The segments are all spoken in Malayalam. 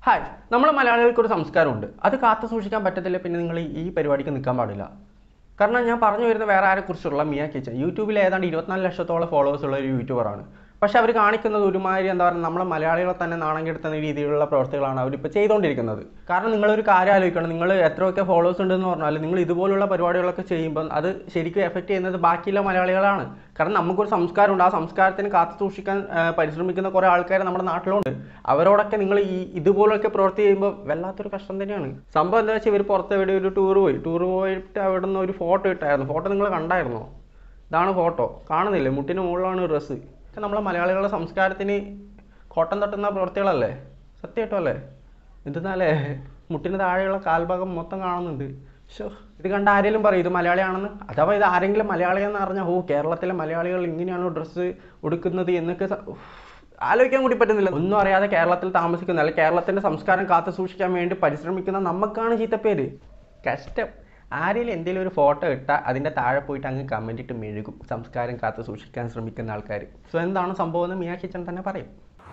ഹായ് നമ്മളെ മലയാളികൾക്ക് ഒരു സംസ്കാരമുണ്ട് അത് കാത്തു സൂക്ഷിക്കാൻ പറ്റത്തില്ല പിന്നെ നിങ്ങൾ ഈ പരിപാടിക്ക് നിൽക്കാൻ പാടില്ല കാരണം ഞാൻ പറഞ്ഞു വരുന്ന വേറെ ആരെക്കുറിച്ചുള്ള മിയ കിച്ചൻ യൂട്യൂബിൽ ഏതാണ്ട് ഇരുപത്തിനാല് ലക്ഷത്തോളം ഫോളോവേഴ്സ് ഉള്ള ഒരു യൂട്യൂബറാണ് പക്ഷെ അവർ കാണിക്കുന്നത് ഒരുമാതിരി എന്താ പറയുക നമ്മളെ മലയാളികളെ തന്നെ നാണം കെടുത്തുന്ന രീതിയിലുള്ള പ്രവർത്തികളാണ് അവരിപ്പോൾ ചെയ്തുകൊണ്ടിരിക്കുന്നത് കാരണം നിങ്ങളൊരു കാര്യം ആലോചിക്കണം നിങ്ങൾ എത്രയൊക്കെ ഫോളോവേഴ്സ് ഉണ്ടെന്ന് പറഞ്ഞാൽ നിങ്ങൾ ഇതുപോലുള്ള പരിപാടികളൊക്കെ ചെയ്യുമ്പോൾ അത് ശരിക്കും എഫക്റ്റ് ചെയ്യുന്നത് ബാക്കിയുള്ള മലയാളികളാണ് കാരണം നമുക്കൊരു സംസ്കാരമുണ്ട് ആ സംസ്കാരത്തിന് കാത്തു സൂക്ഷിക്കാൻ ആ, പരിശ്രമിക്കുന്ന കുറേ ആൾക്കാർ നമ്മുടെ നാട്ടിലുണ്ട് അവരോടൊക്കെ നിങ്ങൾ ഈ ഇതുപോലൊക്കെ പ്രവൃത്തി ചെയ്യുമ്പോൾ വല്ലാത്തൊരു കഷ്ടം തന്നെയാണ് സംഭവം എന്താ വെച്ചാൽ ഇവർ പുറത്ത് എവിടെ ഒരു ടൂർ പോയി ടൂർ പോയിട്ട് അവിടെ നിന്ന് ഒരു ഫോട്ടോ ഇട്ടായിരുന്നു ഫോട്ടോ നിങ്ങൾ കണ്ടായിരുന്നോ ഇതാണ് ഫോട്ടോ കാണുന്നില്ലേ മുട്ടിന് മുകളിലാണ് ഡ്രസ്സ് ഒക്കെ നമ്മളെ മലയാളികളുടെ സംസ്കാരത്തിന് കോട്ടം തട്ടുന്ന പ്രവൃത്തികളല്ലേ സത്യമായിട്ടും അല്ലേ എന്തെന്നാലേ മുട്ടിന് താഴെയുള്ള കാൽഭാഗം മൊത്തം കാണുന്നുണ്ട് ഷോ ഇത് കണ്ട ആരെങ്കിലും പറയും ഇത് മലയാളിയാണെന്ന് അഥവാ ഇത് ആരെങ്കിലും മലയാളിയെന്ന് അറിഞ്ഞാൽ ഓ കേരളത്തിലെ മലയാളികൾ ഇങ്ങനെയാണോ ഡ്രസ്സ് ഉടുക്കുന്നത് എന്നൊക്കെ സ- ഉഫ്, ആലോചിക്കാൻ കൂടി പറ്റുന്നില്ല ഒന്നും അറിയാതെ കേരളത്തിൽ താമസിക്കുന്ന അല്ലെങ്കിൽ കേരളത്തിന്റെ സംസ്കാരം കാത്തു സൂക്ഷിക്കാൻ വേണ്ടി പരിശ്രമിക്കുന്ന നമുക്കാണ് ചീത്തപ്പേര് കഷ്ടം ആരെങ്കിലും എന്തെങ്കിലും ഒരു ഫോട്ടോ ഇട്ടാൽ അതിൻ്റെ താഴെ പോയിട്ട് അങ്ങ് കമൻ്റ് ഇട്ട് മെഴുകും സംസ്കാരം കാത്തു സൂക്ഷിക്കാൻ ശ്രമിക്കുന്ന ആൾക്കാർ സോ എന്താണ് സംഭവം എന്ന് മിയാ കിച്ചൺ തന്നെ പറയും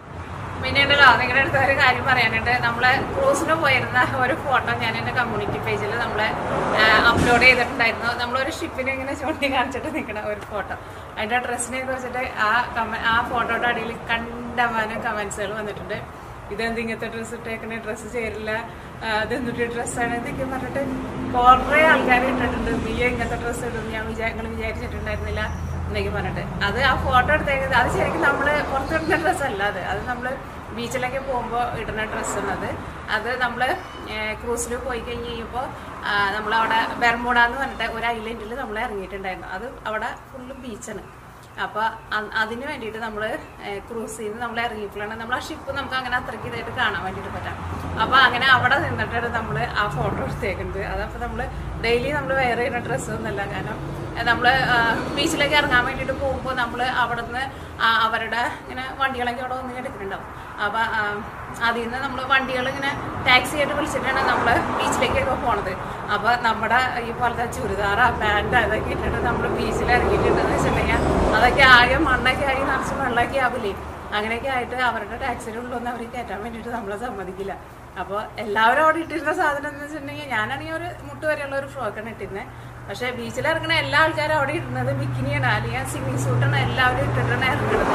പിന്നെ ഉണ്ടല്ലോ നിങ്ങളുടെ അടുത്ത് ഒരു കാര്യം പറയാനുണ്ട് നമ്മളെ ക്രൂസിന് പോയിരുന്ന ഒരു ഫോട്ടോ ഞാൻ എൻ്റെ കമ്മ്യൂണിറ്റി പേജിൽ നമ്മളെ അപ്ലോഡ് ചെയ്തിട്ടുണ്ടായിരുന്നു നമ്മളൊരു ഷിപ്പിനെ ഇങ്ങനെ ചൂണ്ടി കാണിച്ചിട്ട് നിൽക്കുന്ന ഒരു ഫോട്ടോ അതിൻ്റെ ഡ്രസ്സിനെ കുറിച്ചിട്ട് ആ കമ ആ ഫോട്ടോയുടെ അടിയിൽ കണ്ടമാനം കമൻസുകൾ വന്നിട്ടുണ്ട് ഇതെന്ത് ഇങ്ങനത്തെ ഡ്രസ്സ് ഇട്ടേക്കണേ ഡ്രസ്സ് ചേരില്ല ആ, ഇതെന്തൊരു ഡ്രസ്സാണ് ഇതൊക്കെ പറഞ്ഞിട്ട് കുറേ ആൾക്കാർ ഇട്ടിട്ടുണ്ട് നീ ഇങ്ങനത്തെ ഡ്രസ്സ് ഇടും ഞാൻ വിചാ നിങ്ങൾ വിചാരിച്ചിട്ടുണ്ടായിരുന്നില്ല എന്നൊക്കെ പറഞ്ഞിട്ട് അത് ആ ഫോട്ടോ എടുത്തേക്കുന്നത് അത് ശരിക്കും നമ്മൾ പുറത്തിടുന്ന ഡ്രസ്സല്ല അത് അത് നമ്മൾ ബീച്ചിലൊക്കെ പോകുമ്പോൾ ഇടുന്ന ഡ്രസ്സാണ് അത് അത് നമ്മൾ ക്രൂസിൽ പോയി കഴിഞ്ഞ് കഴിയുമ്പോൾ നമ്മളവിടെ ബെർമൂഡ എന്ന് പറഞ്ഞിട്ട് ഒരു ഐലൻഡിൽ നമ്മൾ ഇറങ്ങിയിട്ടുണ്ടായിരുന്നു അത് അവിടെ ഫുള്ളും ബീച്ചാണ് അപ്പോൾ അതിന് വേണ്ടിയിട്ട് നമ്മൾ ക്രൂസിൽ നിന്ന് നമ്മൾ ഇറങ്ങിയപ്പോഴാണ് നമ്മൾ ആ ഷിപ്പ് നമുക്ക് അങ്ങനെ അത്രയ്ക്ക് ഇതായിട്ട് കാണാൻ വേണ്ടിയിട്ട് പറ്റാം അപ്പോൾ അങ്ങനെ അവിടെ നിന്നിട്ടാണ് നമ്മൾ ആ ഫോട്ടോ എടുത്തേക്കുന്നത് അതപ്പോൾ നമ്മൾ ഡെയിലി നമ്മൾ വെയർ ചെയ്യുന്ന ഡ്രസ്സൊന്നുമല്ല കാരണം നമ്മൾ ബീച്ചിലേക്ക് ഇറങ്ങാൻ വേണ്ടിയിട്ട് പോകുമ്പോൾ നമ്മൾ അവിടെ നിന്ന് അവരുടെ ഇങ്ങനെ വണ്ടികളൊക്കെ അവിടെ വന്ന് എടുക്കുന്നുണ്ടാവും അപ്പോൾ അതിൽ നിന്ന് നമ്മൾ വണ്ടികൾ ഇങ്ങനെ ടാക്സി ആയിട്ട് വിളിച്ചിട്ടാണ് നമ്മൾ ബീച്ചിലേക്കൊക്കെ പോണത് അപ്പോൾ നമ്മുടെ ഈ പോലത്തെ ചുരിദാറ പാൻറ് അതൊക്കെ ഇട്ടിട്ട് നമ്മൾ ബീച്ചിൽ ഇറങ്ങിയിട്ടുണ്ടെന്ന് വെച്ചിട്ടുണ്ടെങ്കിൽ അതൊക്കെ ആകെ മണ്ണൊക്കെ ആയി നിറച്ച് വെള്ളമൊക്കെ ആവില്ലേ അങ്ങനെയൊക്കെ ആയിട്ട് അവരുടെ ടാക്സിയിലുള്ളൊന്നും അവർ കയറ്റാൻ വേണ്ടിയിട്ട് നമ്മളെ സമ്മതിക്കില്ല അപ്പോൾ എല്ലാവരും അവിടെ ഇട്ടിരുന്ന സാധനം എന്ന് വെച്ചിട്ടുണ്ടെങ്കിൽ ഞാനാണെങ്കിൽ ഒരു മുട്ട് വരെയുള്ള ഒരു ഫ്രോക്കാണ് ഇട്ടിരുന്നത് പക്ഷേ ബീച്ചിൽ ഇറങ്ങുന്ന എല്ലാ ആൾക്കാരും അവിടെ ഇടുന്നത് ബിക്കിനിയാണ് അല്ലെങ്കിൽ സ്വിമ്മിങ് സൂട്ടാണ് എല്ലാവരും ഇട്ടിട്ടാണ് ഇറങ്ങുന്നത്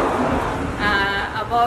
അപ്പോൾ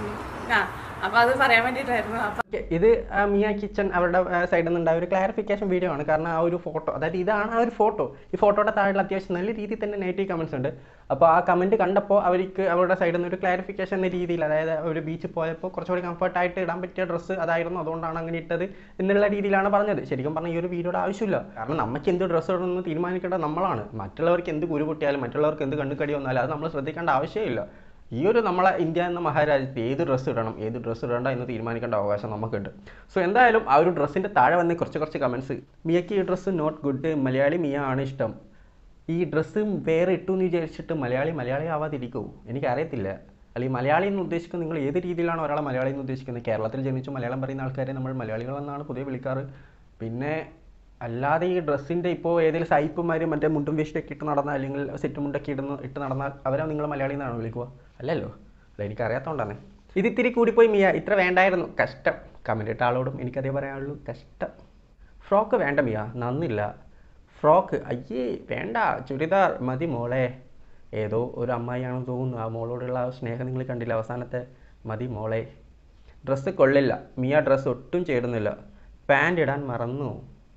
ആ അപ്പോൾ അത് പറയാൻ വേണ്ടിയിട്ടായിരുന്നു അപ്പം Okay, ഇത് ആ, മിയ കിച്ചൺ അവരുടെ സൈഡിൽ നിന്നുണ്ടായ ഒരു ക്ലാരിഫിക്കേഷൻ വീഡിയോ ആണ് കാരണം ആ ഒരു ഫോട്ടോ അതായത് ഇതാണ് ആ ഒരു ഫോട്ടോ ഈ ഫോട്ടോയുടെ താഴെ അത്യാവശ്യം നല്ല രീതിയിൽ തന്നെ നെഗറ്റീവ് കമൻസ് ഉണ്ട് അപ്പോൾ ആ കമൻറ്റ് കണ്ടപ്പോൾ അവർക്ക് അവരുടെ സൈഡിൽ നിന്ന് ഒരു ക്ലാരിഫിക്കേഷൻ എന്ന രീതിയിൽ അതായത് ഒരു ബീച്ചിൽ പോയപ്പോൾ കുറച്ചുകൂടി കംഫർട്ടായിട്ട് ഇടാൻ പറ്റിയ ഡ്രസ്സ് അതായിരുന്നു അതുകൊണ്ടാണ് അങ്ങനെ ഇട്ടത് എന്നുള്ള രീതിയിലാണ് പറഞ്ഞത് ശരിക്കും പറഞ്ഞാൽ ഈ ഒരു വീഡിയോയുടെ ആവശ്യമില്ല കാരണം നമുക്ക് എന്ത് ഡ്രസ്സ് ഇടണമെന്ന് തീരുമാനിക്കേണ്ടത് നമ്മളാണ് മറ്റുള്ളവർക്ക് എന്ത് കുരു പൊട്ടിയാലും മറ്റുള്ളവർക്ക് എന്ത് കണ്ണുകടി വന്നാലും അത് നമ്മൾ ശ്രദ്ധിക്കേണ്ട ആവശ്യമില്ല ഈ ഒരു നമ്മളെ ഇന്ത്യ എന്ന മഹാരാജ്യത്ത് ഏത് ഡ്രസ്സ് ഇടണം ഏത് ഡ്രസ്സ് ഇടണ്ട എന്ന് തീരുമാനിക്കേണ്ട അവകാശം നമുക്കുണ്ട് സോ എന്തായാലും ആ ഒരു ഡ്രസ്സിൻ്റെ താഴെ വന്ന കുറച്ച് കുറച്ച് കമൻസ് മിയക്ക് ഈ dress not good Malayali Miya ആണ് ഇഷ്ടം ഈ ഡ്രസ്സ് വേറെ ഇട്ടു എന്ന് വിചാരിച്ചിട്ട് മലയാളി മലയാളി ആവാതിരിക്കുമോ എനിക്കറിയത്തില്ല അല്ലെങ്കിൽ മലയാളി എന്ന് ഉദ്ദേശിക്കുന്നത് നിങ്ങൾ ഏത് രീതിയിലാണ് ഒരാളെ മലയാളി എന്ന് ഉദ്ദേശിക്കുന്നത് കേരളത്തിൽ ജനിച്ച് മലയാളം പറയുന്ന ആൾക്കാരെ നമ്മൾ മലയാളികളെന്നാണ് പൊതുവെ വിളിക്കാറ് പിന്നെ അല്ലാതെ ഈ ഡ്രസ്സിൻ്റെ ഇപ്പോൾ ഏതെങ്കിലും സായിപ്പുമാർ മറ്റേ മുണ്ടും വേഷ്ടിയൊക്കെ ഇട്ട് നടന്നാൽ അല്ലെങ്കിൽ സെറ്റ് മുണ്ടൊക്കെ ഇടുന്ന ഇട്ട് നടന്നാൽ അവരെ നിങ്ങൾ മലയാളി എന്നാണ് വിളിക്കുക അല്ലല്ലോ അല്ല എനിക്കറിയാത്തതുകൊണ്ടാണ് ഇത് ഇത്തിരി കൂടിപ്പോയി മിയ ഇത്ര വേണ്ടായിരുന്നു കഷ്ടം കമൻ്റ് ഇട്ട ആളോടും എനിക്കതേ പറയാനുള്ളൂ കഷ്ടം ഫ്രോക്ക് വേണ്ട മിയ നന്നില്ല ഫ്രോക്ക് അയ്യേ വേണ്ട ചുരിദാർ മതി മോളെ ഏതോ ഒരു അമ്മായിയാണെന്ന് തോന്നുന്നു ആ മോളോടുള്ള ആ സ്നേഹം നിങ്ങൾ കണ്ടില്ല അവസാനത്തെ മതി മോളെ ഡ്രസ്സ് കൊള്ളില്ല മിയ ഡ്രസ്സ് ഒട്ടും ചേരുന്നില്ല പാൻറ് ഇടാൻ മറന്നു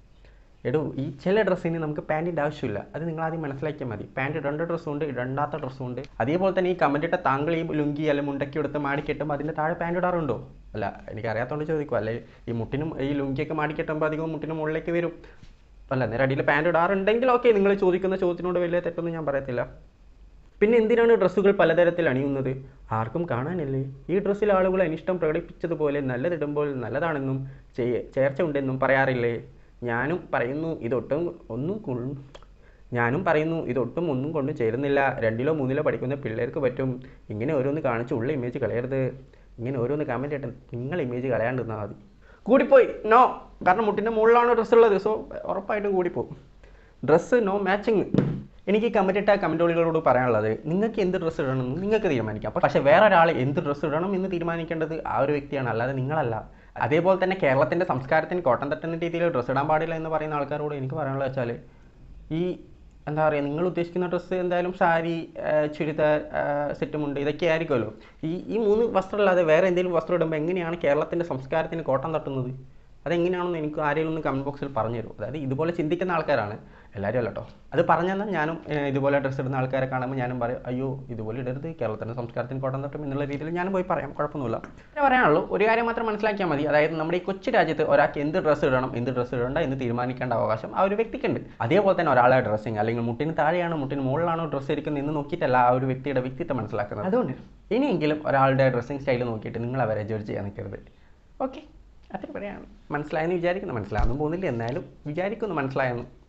എടോ ഈ ചില ഡ്രസ്സിന് നമുക്ക് പാൻറ്റിൻ്റെ ആവശ്യമില്ല അത് നിങ്ങൾ ആദ്യം മനസ്സിലാക്കിയാൽ മതി പാൻറ് ഇടേണ്ട ഡ്രസ്സും ഉണ്ട് ഇടണ്ടാത്ത ഡ്രസ്സും ഉണ്ട് അതേപോലെ തന്നെ ഈ കമൻ്റ് ഇട്ട താങ്കൾ ഈ ലുങ്കി അല്ലെങ്കിൽ മുണ്ടക്കി എടുത്ത് മാടിക്കെട്ടുമ്പോൾ അതിൻ്റെ താഴെ പാൻറ് ഇടാറുണ്ടോ അല്ല എനിക്ക് അറിയാത്തതുകൊണ്ട് ചോദിക്കും അല്ലെ ഈ മുട്ടിനും ഈ ലുങ്കിയൊക്കെ മാടിക്കെട്ടുമ്പോൾ അധികം മുട്ടിന് മുകളിലേക്ക് വരും അല്ല നേരെ അടിയിൽ പാൻറ് ഇടാറുണ്ടെങ്കിൽ ഓക്കെ നിങ്ങൾ ചോദിക്കുന്ന ചോദ്യത്തിനോട് വലിയ തെറ്റൊന്നും ഞാൻ പറയത്തില്ല പിന്നെ എന്തിനാണ് ഡ്രസ്സുകൾ പലതരത്തിൽ അണിയുന്നത് ആർക്കും കാണാനല്ലേ ഈ ഡ്രസ്സിൽ ആളുകൾ അനിഷ്ടം പ്രകടിപ്പിച്ചതുപോലെ നല്ലതിടുമ്പോൾ നല്ലതാണെന്നും ചെയ്യ ചേർച്ച ഉണ്ടെന്നും പറയാറില്ലേ ഞാനും പറയുന്നു ഇതൊട്ടും ഒന്നും കൊ- ഞാനും പറയുന്നു ഇതൊട്ടും ഒന്നും കൊണ്ട് ചേരുന്നില്ല രണ്ടിലോ മൂന്നിലോ പഠിക്കുന്ന പിള്ളേർക്ക് പറ്റും ഇങ്ങനെ ഓരോന്ന് കാണിച്ച് ഉള്ള ഇമേജ് കളയരുത് ഇങ്ങനെ ഓരോന്ന് കമൻറ്റ് ഇട്ട് നിങ്ങൾ ഇമേജ് കളയാണ്ടിരുന്നാൽ മതി കൂടിപ്പോയി നോ കാരണം മുട്ടിൻ്റെ മുകളിലാണ് ഡ്രസ്സ് ഉള്ളത് സോ ഉറപ്പായിട്ടും കൂടിപ്പോകും ഡ്രസ്സ് നോ മാച്ചിങ് എനിക്ക് ഈ കമൻറ്റ് ഇട്ട കമൻറ്റോളികളോട് പറയാനുള്ളത് നിങ്ങൾക്ക് എന്ത് ഡ്രസ്സ് ഇടണം എന്ന് നിങ്ങൾക്ക് തീരുമാനിക്കാം പക്ഷേ വേറെ ഒരാൾ എന്ത് ഡ്രസ്സ് ഇടണം എന്ന് തീരുമാനിക്കേണ്ടത് ആ ഒരു വ്യക്തിയാണ് അല്ലാതെ നിങ്ങളല്ല അതേപോലെ തന്നെ കേരളത്തിൻ്റെ സംസ്കാരത്തിന് കോട്ടം തട്ടുന്ന രീതിയിൽ ഡ്രസ്സ് ഇടാൻ പാടില്ല എന്ന് പറയുന്ന ആൾക്കാരോട് എനിക്ക് പറയാനുള്ളത് വെച്ചാൽ ഈ എന്താ പറയുക നിങ്ങൾ ഉദ്ദേശിക്കുന്ന ഡ്രസ്സ് എന്തായാലും സാരി ആ, ചുരിദാർ ആ, സെറ്റുമുണ്ട് ഇതൊക്കെ ആയിരിക്കുമല്ലോ ഈ ഈ മൂന്ന് വസ്ത്രമല്ലാതെ വേറെ എന്തെങ്കിലും വസ്ത്രം ഇടുമ്പോൾ എങ്ങനെയാണ് കേരളത്തിൻ്റെ സംസ്കാരത്തിന് കോട്ടം തട്ടുന്നത് അതെങ്ങനെയാണെന്ന് എനിക്ക് ആരെങ്കിലും ഒന്ന് കമൻറ്റ് ബോക്സിൽ പറഞ്ഞു തരും അതായത് ഇതുപോലെ ചിന്തിക്കുന്ന ആൾക്കാരാണ് എല്ലാവരും അല്ല കേട്ടോ അത് പറഞ്ഞു തന്നാൽ ഞാനും ഏഹ്, ഇതുപോലെ ഡ്രസ്സ് ഇടുന്ന ആൾക്കാരെ കാണുമ്പോൾ ഞാനും പറയും അയ്യോ ഇതുപോലെ ഇടരുത് കേരളത്തിൻ്റെ സംസ്കാരത്തിന് കോട്ടം തട്ടും എന്നുള്ള രീതിയിൽ ഞാനും പോയി പറയാം കുഴപ്പമൊന്നുമില്ല പിന്നെ പറയാനുള്ളൂ ഒരു കാര്യം മാത്രം മനസ്സിലാക്കിയാൽ മതി അതായത് നമ്മുടെ ഈ കൊച്ചു രാജ്യത്ത് ഒരാൾക്ക് എന്ത് ഡ്രസ്സ് ഇടണം എന്ത് ഡ്രസ്സ് ഇടണ്ട എന്ന് തീരുമാനിക്കേണ്ട അവകാശം ആ ഒരു വ്യക്തിക്കുണ്ട് അതേപോലെ തന്നെ ഒരാളെ ഡ്രസ്സിങ് അല്ലെങ്കിൽ മുട്ടിന് താഴെയാണോ മുട്ടിന് മുകളിലാണോ ഡ്രസ്സ് ഇരിക്കുന്നത് എന്ന് നോക്കിയിട്ടല്ല ആ ഒരു വ്യക്തിയുടെ വ്യക്തിത്വം മനസ്സിലാക്കുന്നത് അതുകൊണ്ട് ഇനിയെങ്കിലും ഒരാളുടെ ഡ്രസ്സിങ് സ്റ്റൈൽ നോക്കിയിട്ട് നിങ്ങൾ അവരെ ജഡ്ജ് ചെയ്യാൻ നിൽക്കരുത് ഓക്കെ അത്ര പറയാണ് മനസ്സിലായെന്ന് വിചാരിക്കുന്നു മനസ്സിലാകാനും പോകുന്നില്ല എന്നാലും വിചാരിക്കുന്നു മനസ്സിലായെന്ന്